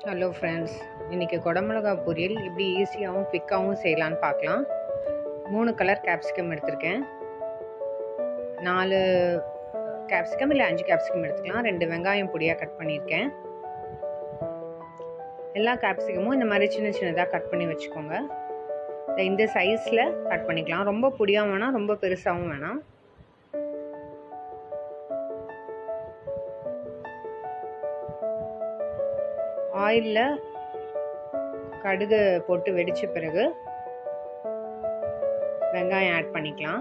Hello friends இன்றைக்கி குடமிளகா பொரியல் இப்படி ஈஸியாகவும் குவிக்காகவும் செய்யலான்னு பார்க்கலாம் மூணு கலர் கேப்சிகம் எடுத்திருக்கேன் நாலு கேப்சிகம் இல்லை அஞ்சு கேப்சிகம் எடுத்துக்கலாம் ரெண்டு வெங்காயம் பொடியாக கட் பண்ணியிருக்கேன் எல்லா கேப்சிகமும் இந்த மாதிரி சின்ன சின்னதாக கட் பண்ணி வச்சுக்கோங்க இந்த சைஸில் கட் பண்ணிக்கலாம் ரொம்ப பொடியாகவும் வேணாம் ரொம்ப பெருசாகவும் வேணாம் ஆயிலில் கடுகு போட்டு வெடித்த பிறகு வெங்காயம் ஆட் பண்ணிக்கலாம்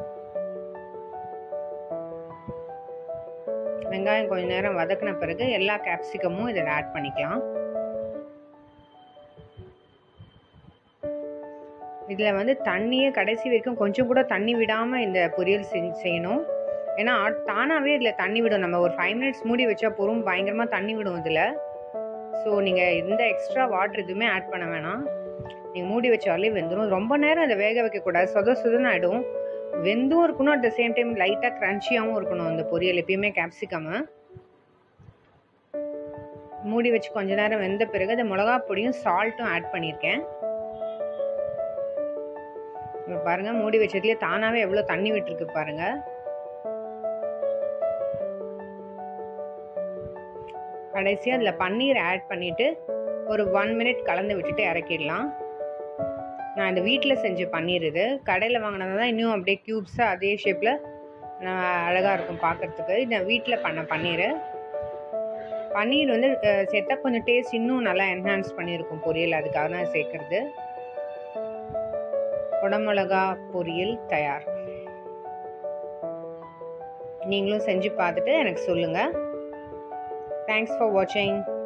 வெங்காயம் கொஞ்ச நேரம் வதக்கின பிறகு எல்லா கேப்சிகமும் இதில் ஆட் பண்ணிக்கலாம் இதில் வந்து தண்ணியே கடைசி வரைக்கும் கொஞ்சம் கூட தண்ணி விடாமல் இந்த பொரியல் செய்யணும் ஏன்னா தானாகவே இதில் தண்ணி விடும் நம்ம ஒரு ஃபைவ் மினிட்ஸ் மூடி வச்சா போகும் பயங்கரமாக தண்ணி விடும் இதில் ஸோ நீங்கள் எந்த எக்ஸ்ட்ரா வாட்டர் எதுவுமே ஆட் பண்ண வேணாம் நீங்கள் மூடி வச்சாலே வெந்துடும் ரொம்ப நேரம் அதை வேக வைக்கக்கூடாது சொத சொதன்னு ஆகிடும் வெந்தும் இருக்கணும் அட் த சேம் டைம் லைட்டாக க்ரன்ச்சியாகவும் இருக்கணும் அந்த பொரியல் எப்பயுமே கேப்சிகமு மூடி வச்சு கொஞ்ச நேரம் வெந்த பிறகு அந்த மிளகா பொடியும் சால்ட்டும் ஆட் பண்ணியிருக்கேன் இப்போ பாருங்கள் மூடி வச்சதுலேயே தானாகவே எவ்வளோ தண்ணி விட்டுருக்கு பாருங்கள் கடைசியாக அதில் பன்னீர் ஆட் பண்ணிவிட்டு ஒரு ஒன் மினிட் கலந்து விட்டுட்டு இறக்கிடலாம் நான் இந்த வீட்டில் செஞ்ச பன்னீர் இது கடையில் வாங்கினது தான் இன்னும் அப்படியே க்யூப்ஸாக அதே ஷேப்பில் அழகாக இருக்கும் பார்க்குறதுக்கு இது வீட்டில் பண்ண பன்னீர் பன்னீர் வந்து சேர்த்தா கொஞ்சம் டேஸ்ட் இன்னும் நல்லா என்ஹான்ஸ் பண்ணியிருக்கும் பொரியல் அதுக்காக தான் சேர்க்குறது குடமிளகா பொரியல் தயார் நீங்களும் செஞ்சு பார்த்துட்டு எனக்கு சொல்லுங்கள் Thanks for watching.